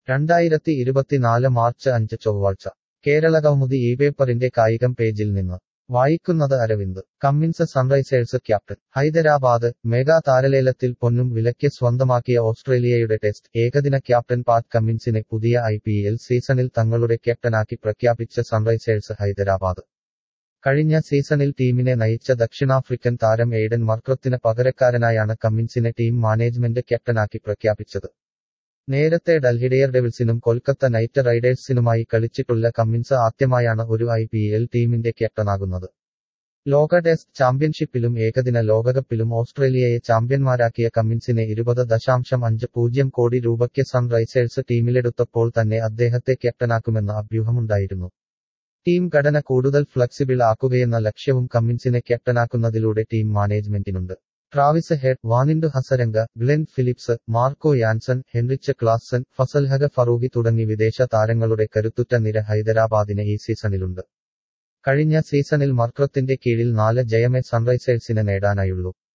രണ്ടായിരത്തി ഇരുപത്തിനാല് മാർച്ച് അഞ്ച് ചൊവ്വാഴ്ച കേരളകൗമുദി ഈ പേപ്പറിന്റെ കായികം പേജിൽ നിന്ന് വായിക്കുന്നത് Aravind Cummins Sunrisers captain Hyderabad mega താരലേലത്തിൽ പൊന്നും വിലയ്ക്ക് സ്വന്തമാക്കിയ ഓസ്ട്രേലിയയുടെ ടെസ്റ്റ് ഏകദിന ക്യാപ്റ്റൻ പാറ്റ് കമ്മിൻസിനെ പുതിയ ഐ പി എൽ സീസണിൽ തങ്ങളുടെ ക്യാപ്റ്റനാക്കി പ്രഖ്യാപിച്ച സൺറൈസേഴ്സ് ഹൈദരാബാദ് കഴിഞ്ഞ സീസണിൽ ടീമിനെ നയിച്ച ദക്ഷിണാഫ്രിക്കൻ താരം എയ്ഡൻ മർക്രത്തിന് പകരക്കാരനായാണ് കമ്മിൻസിനെ ടീം മാനേജ്മെന്റ് ക്യാപ്റ്റനാക്കി പ്രഖ്യാപിച്ചത് നേരത്തെ ഡൽഹി ഡെയർ ഡെവിൾസിനും കൊൽക്കത്ത നൈറ്റ് റൈഡേഴ്സിനുമായി കളിച്ചിട്ടുള്ള കമ്മിൻസ് ആദ്യമായാണ് ഒരു ഐ പി എൽ ടീമിന്റെ ക്യാപ്റ്റനാകുന്നത് ലോക ടെസ്റ്റ് ചാമ്പ്യൻഷിപ്പിലും ഏകദിന ലോകകപ്പിലും ഓസ്ട്രേലിയയെ ചാമ്പ്യന്മാരാക്കിയ കമ്മിൻസിനെ ഇരുപത് ദശാംശം അഞ്ച് പൂജ്യം കോടി രൂപയ്ക്ക് സൺറൈസേഴ്സ് ടീമിലെടുത്തപ്പോൾ തന്നെ അദ്ദേഹത്തെ ക്യാപ്റ്റനാക്കുമെന്ന അഭ്യൂഹമുണ്ടായിരുന്നു ടീം ഘടന കൂടുതൽ ഫ്ലെക്സിബിൾ ആക്കുകയെന്ന ലക്ഷ്യവും കമ്മിൻസിനെ ക്യാപ്റ്റനാക്കുന്നതിലൂടെ ടീം മാനേജ്മെന്റിനുണ്ട് Travis Head Wanindu Hasaranga Glenn Phillips Marco Jansen Heinrich Klaasen Fazalhaq Farooqi തുടങ്ങി വിദേശ താരങ്ങളുടെ കരുത്തുറ്റ നിര ഹൈദരാബാദിന് ഈ സീസണിലുണ്ട് കഴിഞ്ഞ സീസണിൽ മർക്രത്തിന്റെ കീഴിൽ നാല് ജയമേ സൺറൈസേഴ്സിന് നേടാനായുള്ളൂ